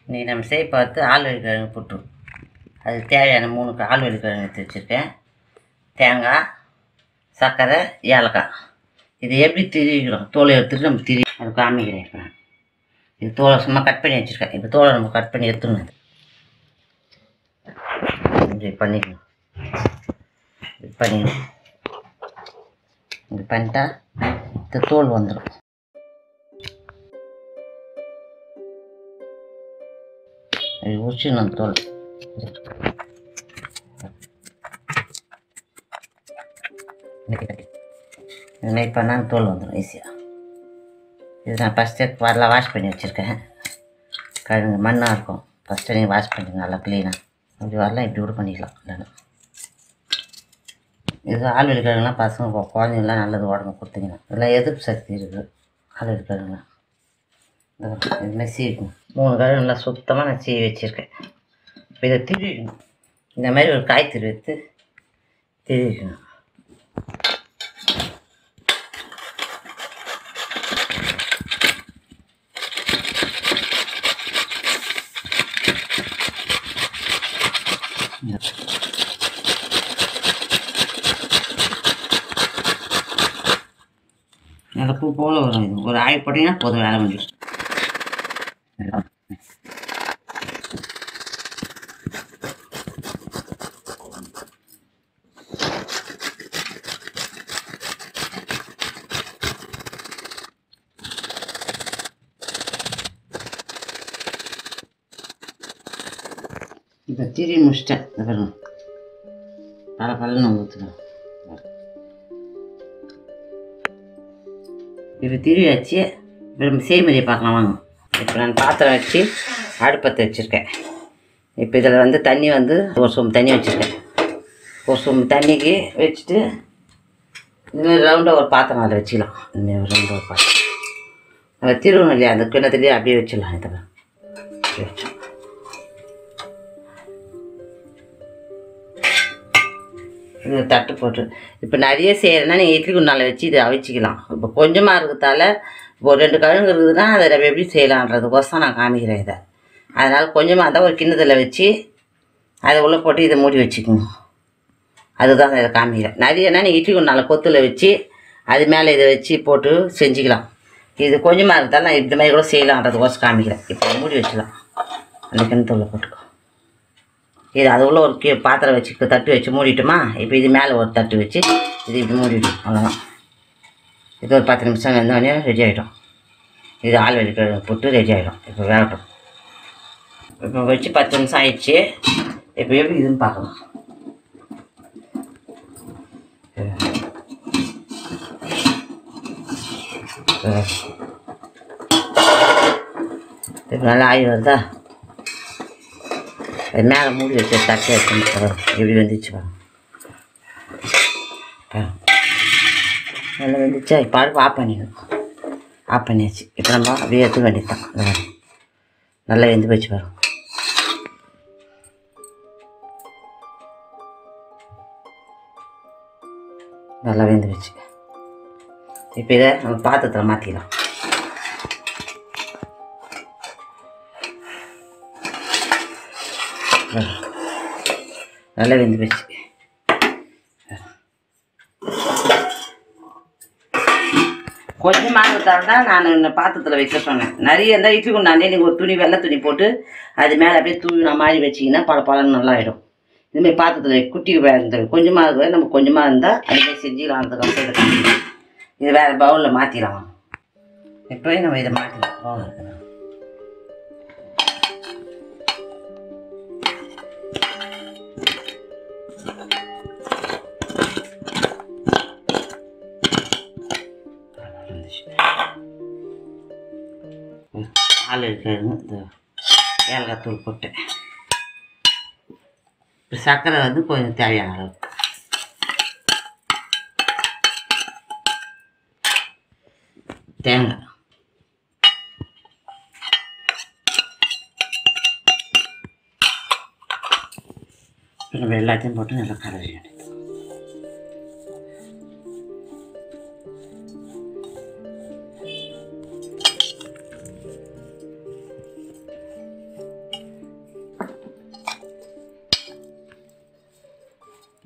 நீ நம்ம செய்ய பார்த்து ஆழ்வழி கிழங்கு புட்டு அதுக்கு தேவையான மூணு ஆழ்வழி கிழங்கு எடுத்து வச்சுருக்கேன் தேங்காய் சர்க்கரை ஏலக்காய் இது எப்படி திரிக்கிறோம் தோலை எடுத்துட்டு நம்ம திரி அது காமிக்கிறேன் இப்போ நான். இது தோலை சும்மா கட் பண்ணி வச்சுருக்கேன் இப்போ தோலை நம்ம கட் பண்ணி எடுத்துக்கணும் இப்படி பண்ணிக்கணும் இப்படி பண்ணிக்கணும் இப்படி பண்ணிட்டா இந்த தோல் வந்துடும் இது உரிச்சிடணும் தோல் இது மாதிரி பண்ணால் தோல் வந்துடும் ஈஸியாக இது நான் ஃபஸ்ட்டு வரலாம் வாஷ் பண்ணி வச்சுருக்கேன் கழுங்கு மண்ணாக இருக்கும் ஃபஸ்ட்டு நீங்கள் வாஷ் பண்ணிங்க நல்லா க்ளீனாக அப்படி வரலாம் இப்படி கூட பண்ணிக்கலாம் இல்லைன்னா இது ஆழ்வெளி கிழங்குலாம் பசங்க கொ- குழந்தைங்கலாம் நல்லது உடம்பு கொடுத்தீங்கன்னா இதெல்லாம் எதிர்ப்பு சக்தி இருக்குது ஆழ்வெளி கிழங்குலாம் இந்த பாருங்க, இது மாதிரி சீவிக்கணும் மூணு கிழங்கு நல்லா சுத்தமாக நான் சீவி வச்சுருக்கேன் இப்போ இதை திருவிக்கணும் இந்த மாதிரி ஒரு காய் திரு எடுத்து திருவிக்கணும் நல்ல பூ போல் வரும் இது ஒரு ஆய் போட்டிங்கன்னா போதும் வேலை முடியும் இப்போ திரி முடிச்சிட்டேன் இந்த பாருங்க பல பலன்னு ஊற்றுக்கணும் இப்போ திரியாச்சு இப்போ நம்ம செய்முறையை பார்க்கலாம் வாங்க இப்போ நான் பாத்திரம் வச்சு அடுப்பத்தை வச்சுருக்கேன் இப்போ இதில் வந்து தண்ணி வந்து ஒரு சொம்பு தண்ணி வச்சுருக்கேன் ஒரு சொம்பு தண்ணிக்கு வச்சுட்டு இதுமாதிரி ரவுண்டாக ஒரு பாத்திரம் அதில் வச்சுக்கலாம் இந்தமாதிரி ஒரு ரவுண்டாக ஒரு பாத்திரம் நம்ம திருவண்ணம் இல்லையா அந்த கிண்ணத்துலேயே அப்படியே வச்சிடலாம் இதில் அப்படியே வச்சோம் இது தட்டு போட்டு இப்போ நிறைய செய்கிறேன்னா நீங்கள் இட்லி குண்டால வச்சு இதை அவிச்சிக்கலாம் இப்போ கொஞ்சமாக இருக்கிறதால இப்போ ஒரு ரெண்டு கிழங்கு இருக்குதுன்னா அதை நம்ம எப்படி செய்யலான்றதுக்கோசம் நான் காமிக்கிறேன் இதை அதனால் கொஞ்சமாக இருந்தால் ஒரு கிண்ணத்தில் வச்சு அதை உள்ளே போட்டு இதை மூடி வச்சுக்கோங்க அதுதான் இதை காமிக்கிறேன் நிறையனா நீங்கள் இட்லி குண்டால கொத்தில் வச்சு அது மேலே இதை வச்சு போட்டு செஞ்சுக்கலாம் இது கொஞ்சமாக இருந்தாலும் நான் இந்த மாதிரி கூட செய்யலான்றதுக்கோசம் காமிக்கிறேன் இப்போ மூடி வச்சுக்கலாம் அந்த கிணத்துல போட்டுக்கோ இது அது உள்ள ஒரு கீ பாத்திரம் வச்சு தட்டு வச்சு மூடிட்டோமா இப்போ இது மேலே ஒரு தட்டு வச்சு இது இப்படி மூடிடும் அவ்வளோதான் இது ஒரு பத்து நிமிஷம் வெந்தோடனே ரெடி ஆகிடும் இது ஆள் வெளி போட்டு ரெடி ஆகிடும் இப்போ வேகட்டும் இப்போ வச்சு பத்து நிமிஷம் ஆயிடுச்சு இப்போ எப்படி இதுன்னு பார்க்கலாம் இப்போ நல்லா ஆகி வருதா அது மேலே மூடி வச்சு தட்டை வச்சு பாருங்க எப்படி வந்துச்சு பாருங்க பாருங்க. நல்லா வந்துச்சா இப்போ அடுப்பு ஆஃப் பண்ணிடணும் ஆஃப் பண்ணியாச்சு இப்போ நம்ம அப்படியே எடுத்து வேண்டியது தான் நல்லா வெந்து போச்சு பாருங்க நல்லா வெந்து போச்சு இப்போ இதை நம்ம பாத்திரத்தில் மாற்றிக்கலாம் நல்லா வெந்து போச்சு கொஞ்சமாக இருந்தால் தான் நான் இந்த பாத்திரத்தில் வைக்க சொன்னேன் நிறைய இருந்தால் இட்லி கொண்டாந்தே நீங்கள் ஒரு துணி வெள்ளை துணி போட்டு அது மேலே அப்படியே தூவி நான் மாதிரி வச்சிங்கன்னா பல பழம் நல்லா ஆகிடும் இதுமாதிரி பாத்திரத்தில் குட்டி இந்த கொஞ்சமாக இருக்கிற நம்ம கொஞ்சமாக இருந்தால் அதுமாதிரி செஞ்சுக்கலாம் அதுக்கப்புறம் இதை இது வேறு பவுலில் மாற்றிடலாம் இப்போவே நம்ம இதை மாற்றிடலாம் பவுல் இருக்குது ஆள் இருக்கிறது இந்த ஏலக்காய் தூள் போட்டேன் இப்போ சர்க்கரை வந்து கொஞ்சம் தேவையான அளவு தேங்காய் இப்போ நம்ம எல்லாத்தையும் போட்டு நல்லா கலரி வேண்டியது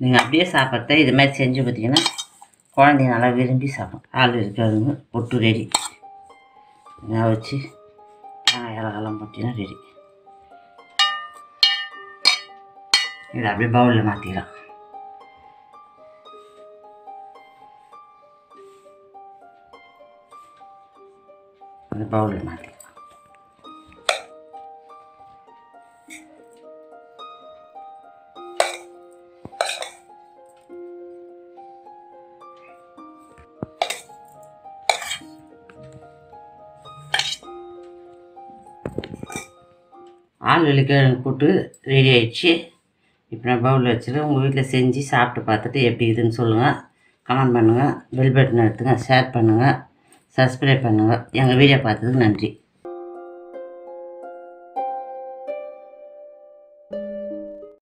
நீங்கள் அப்படியே சாப்பிட்றத இது மாதிரி செஞ்சு பார்த்தீங்கன்னா குழந்தைங்க நல்லா விரும்பி சாப்பிடும் ஆள் இருக்காதுங்க பொட்டு ரெடி நான் வச்சு தேங்காய் இலகெல்லாம் போட்டிங்கன்னா ரெடி இதை அப்படியே பவுலில் மாற்றிக்கலாம் அந்த பவுலில் மாற்றிக்கலாம் ஆள் வெளிக்கிழங்கு கூட்டு ரெடி ஆயிடுச்சு இப்போ நான் பவுலில் வச்சுட்டு உங்கள் வீட்டில் செஞ்சு சாப்பிட்டு பார்த்துட்டு எப்படி இதுன்னு சொல்லுங்கள் கமெண்ட் பண்ணுங்கள் பெல் பட்டன் எடுத்துங்க ஷேர் பண்ணுங்கள் சப்ஸ்கிரைப் பண்ணுங்கள் எங்கள் வீடியோ பார்த்ததுக்கு நன்றி